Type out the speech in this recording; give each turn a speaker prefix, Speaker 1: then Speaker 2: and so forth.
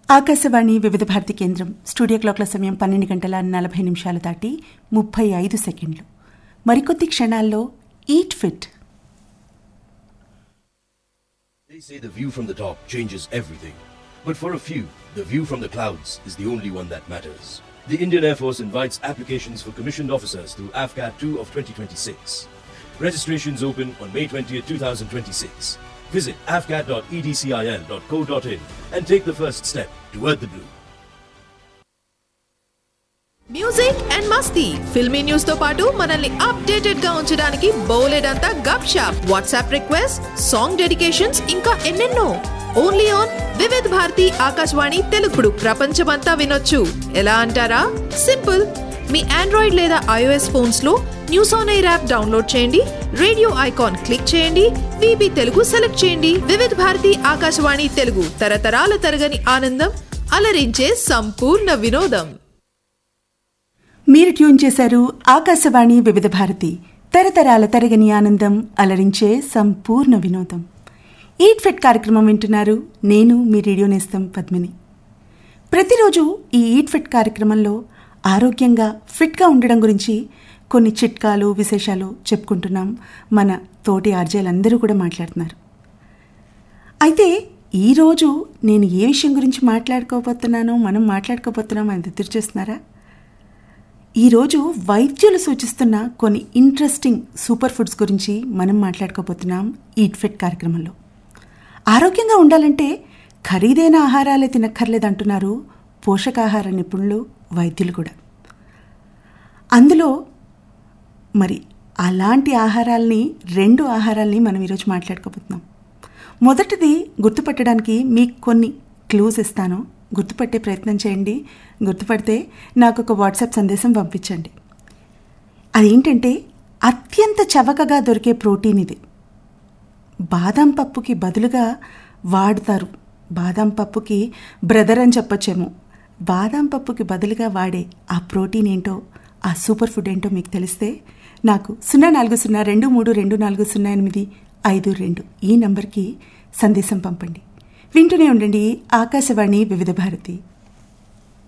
Speaker 1: ఆకాశవాణి వివిధ భారతి కేంద్రం స్టూడియో క్లాక్ల సమయం పన్నెండు గంటల నలభై నిమిషాలు దాటి ముప్పై ఐదు సెకండ్లు మరికొద్ది క్షణాల్లో eat fit
Speaker 2: They say the view from the top changes everything. But for a few, the view from the clouds is the only one that matters. The Indian Air Force invites applications for commissioned officers through AFCAT 2 of 2026. Registrations open on May 20th, 2026. Visit afcat.edcil.co.in and take the first step toward the blue.
Speaker 3: Music and masti filmi news తో పాటు మనల్ని updated గా ఉంచడానికి బోలెడంతా గప్ షాప్ WhatsApp request song dedications ఇంకా ఎన్నెన్నో ఓన్లీ ఆన్ వివిధ్ భారతి ఆకాశవాణి తెలుగుడు ప్రపంచమంతా వినొచ్చు ఎలా అంటారా సింపుల్ మీ ఆండ్రాయిడ్ లేదా ఐఓఎస్ ఫోన్స్ లో news on air app download చేయండి రేడియో ఐకాన్ క్లిక్ చేయండి విబి తెలుగు సెలెక్ట్ చేయండి వివిధ భారతి ఆకాశవాణి తెలుగు తరతరాల తరగని ఆనందం అలరించే సంపూర్ణ వినోదం
Speaker 1: మీరు ట్యూన్ చేశారు ఆకాశవాణి వివిధ భారతి తరతరాల తరగని ఆనందం అలరించే సంపూర్ణ వినోదం ఈట్ ఫిట్ కార్యక్రమం వింటున్నారు నేను మీ రేడియో నేస్తం పద్మిని ప్రతిరోజు ఈ ఈట్ ఫిట్ కార్యక్రమంలో ఆరోగ్యంగా ఫిట్గా ఉండడం గురించి కొన్ని చిట్కాలు విశేషాలు చెప్పుకుంటున్నాం మన తోటి ఆర్జేలందరూ కూడా మాట్లాడుతున్నారు అయితే ఈరోజు నేను ఏ విషయం గురించి మాట్లాడుకోబోతున్నానో మనం మాట్లాడుకోబోతున్నాం అని ఎదురు చూస్తున్నారా ఈరోజు వైద్యులు సూచిస్తున్న కొన్ని ఇంట్రెస్టింగ్ సూపర్ ఫుడ్స్ గురించి మనం మాట్లాడుకోబోతున్నాం ఈట్ ఫిట్ కార్యక్రమంలో ఆరోగ్యంగా ఉండాలంటే ఖరీదైన ఆహారాలే తినక్కర్లేదంటున్నారు పోషకాహార నిపుణులు వైద్యులు కూడా అందులో మరి అలాంటి ఆహారాల్ని రెండు ఆహారాల్ని మనం ఈరోజు మాట్లాడుకోబోతున్నాం మొదటిది గుర్తుపట్టడానికి మీకు కొన్ని క్లూస్ ఇస్తాను గుర్తుపట్టే ప్రయత్నం చేయండి గుర్తుపడితే నాకు ఒక వాట్సాప్ సందేశం పంపించండి అదేంటంటే అత్యంత చవకగా దొరికే ప్రోటీన్ ఇది బాదం పప్పుకి బదులుగా వాడుతారు బాదం పప్పుకి బ్రదర్ అని చెప్పొచ్చేమో బాదం పప్పుకి బదులుగా వాడే ఆ ప్రోటీన్ ఏంటో ఆ సూపర్ ఫుడ్ ఏంటో మీకు తెలిస్తే నాకు సున్నా నాలుగు సున్నా రెండు మూడు రెండు నాలుగు సున్నా ఎనిమిది ఐదు రెండు ఈ నంబర్కి సందేశం పంపండి వింటూనే ఉండండి ఆకాశవాణి వివిధ భారతి